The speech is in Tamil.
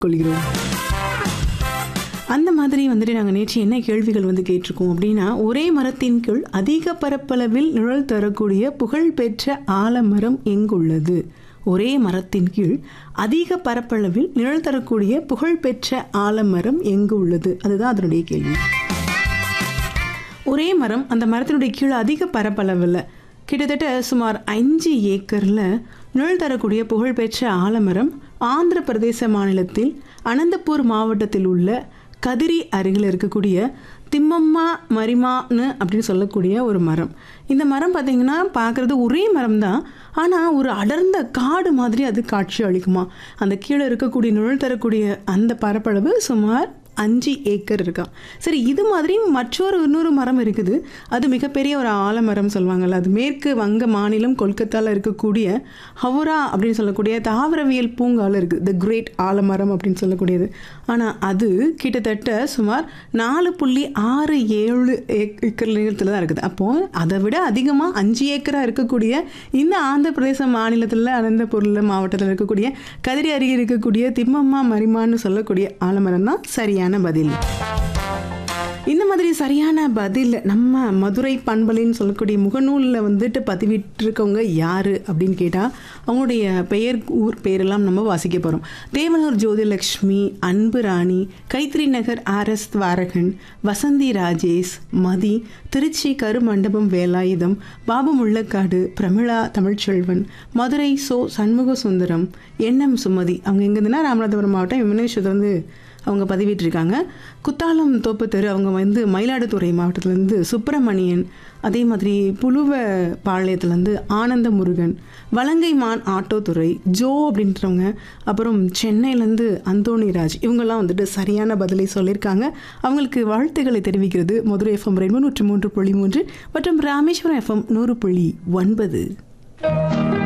கொள்கிறோம் அந்த மாதிரி வந்துட்டு நாங்கள் நேற்று என்ன கேள்விகள் வந்து கேட்டிருக்கோம் அப்படின்னா ஒரே மரத்தின் கீழ் அதிக பரப்பளவில் நிழல் தரக்கூடிய புகழ்பெற்ற ஆலமரம் எங்குள்ளது ஒரே மரத்தின் கீழ் அதிக பரப்பளவில் நிழல் தரக்கூடிய புகழ்பெற்ற ஆலமரம் எங்கு உள்ளது அதுதான் அதனுடைய கேள்வி ஒரே மரம் அந்த மரத்தினுடைய கீழே அதிக பரப்பளவில் கிட்டத்தட்ட சுமார் அஞ்சு ஏக்கரில் நிழல் தரக்கூடிய புகழ்பெற்ற ஆலமரம் ஆந்திர பிரதேச மாநிலத்தில் அனந்தபூர் மாவட்டத்தில் உள்ள கதிரி அருகில் இருக்கக்கூடிய திம்மம்மா மரிமான்னு அப்படின்னு சொல்லக்கூடிய ஒரு மரம் இந்த மரம் பார்த்திங்கன்னா பார்க்குறது ஒரே மரம் தான் ஆனால் ஒரு அடர்ந்த காடு மாதிரி அது காட்சி அளிக்குமா அந்த கீழே இருக்கக்கூடிய நிழல் தரக்கூடிய அந்த பரப்பளவு சுமார் அஞ்சு ஏக்கர் இருக்கான் சரி இது மாதிரி மற்றொரு இன்னொரு மரம் இருக்குது அது மிகப்பெரிய ஒரு ஆலமரம் சொல்லுவாங்கல்ல அது மேற்கு வங்க மாநிலம் கொல்கத்தாவில் இருக்கக்கூடிய ஹவுரா அப்படின்னு சொல்லக்கூடிய தாவரவியல் பூங்காவில் இருக்குது த கிரேட் ஆலமரம் அப்படின்னு சொல்லக்கூடியது ஆனால் அது கிட்டத்தட்ட சுமார் நாலு புள்ளி ஆறு ஏழு ஏக்கர் நீளத்தில் தான் இருக்குது அப்போது அதை விட அதிகமாக அஞ்சு ஏக்கராக இருக்கக்கூடிய இந்த ஆந்திர பிரதேச மாநிலத்தில் அனந்தபுரில் மாவட்டத்தில் இருக்கக்கூடிய கதிரி அருகே இருக்கக்கூடிய திம்மம்மா மரிமான்னு சொல்லக்கூடிய ஆலமரம் தான் சரியான பதில் இந்த மாதிரி சரியான பதில் நம்ம மதுரை பண்பலைன்னு சொல்லக்கூடிய முகநூலில் வந்துட்டு பதிவிட்டிருக்கவங்க யார் அப்படின்னு கேட்டால் அவங்களுடைய பெயர் ஊர் பெயரெல்லாம் நம்ம வாசிக்க போகிறோம் தேவனூர் ஜோதிலக்ஷ்மி அன்பு ராணி கைத்ரி நகர் ஆர்எஸ் துவாரகன் வசந்தி ராஜேஷ் மதி திருச்சி கருமண்டபம் வேலாயுதம் பாபு முள்ளக்காடு பிரமிளா தமிழ்ச்செல்வன் மதுரை சோ சண்முக சுந்தரம் என்எம் சுமதி அவங்க எங்கேருந்துன்னா ராமநாதபுரம் மாவட்டம் விமனேஸ்வரர் வந்து அவங்க பதிவிட்டிருக்காங்க குத்தாலம் தோப்பு தெரு அவங்க வந்து மயிலாடுதுறை மாவட்டத்துலேருந்து சுப்பிரமணியன் அதே மாதிரி புலுவ பாளையத்துலேருந்து ஆனந்த முருகன் வலங்கை மான் ஆட்டோத்துறை ஜோ அப்படின்றவங்க அப்புறம் சென்னையிலேருந்து அந்தோணிராஜ் இவங்கெல்லாம் வந்துட்டு சரியான பதிலை சொல்லியிருக்காங்க அவங்களுக்கு வாழ்த்துக்களை தெரிவிக்கிறது மதுரை எஃப்எம் ரெண்டு நூற்று மூன்று புள்ளி மூன்று மற்றும் ராமேஸ்வரம் எஃப்எம் நூறு புள்ளி ஒன்பது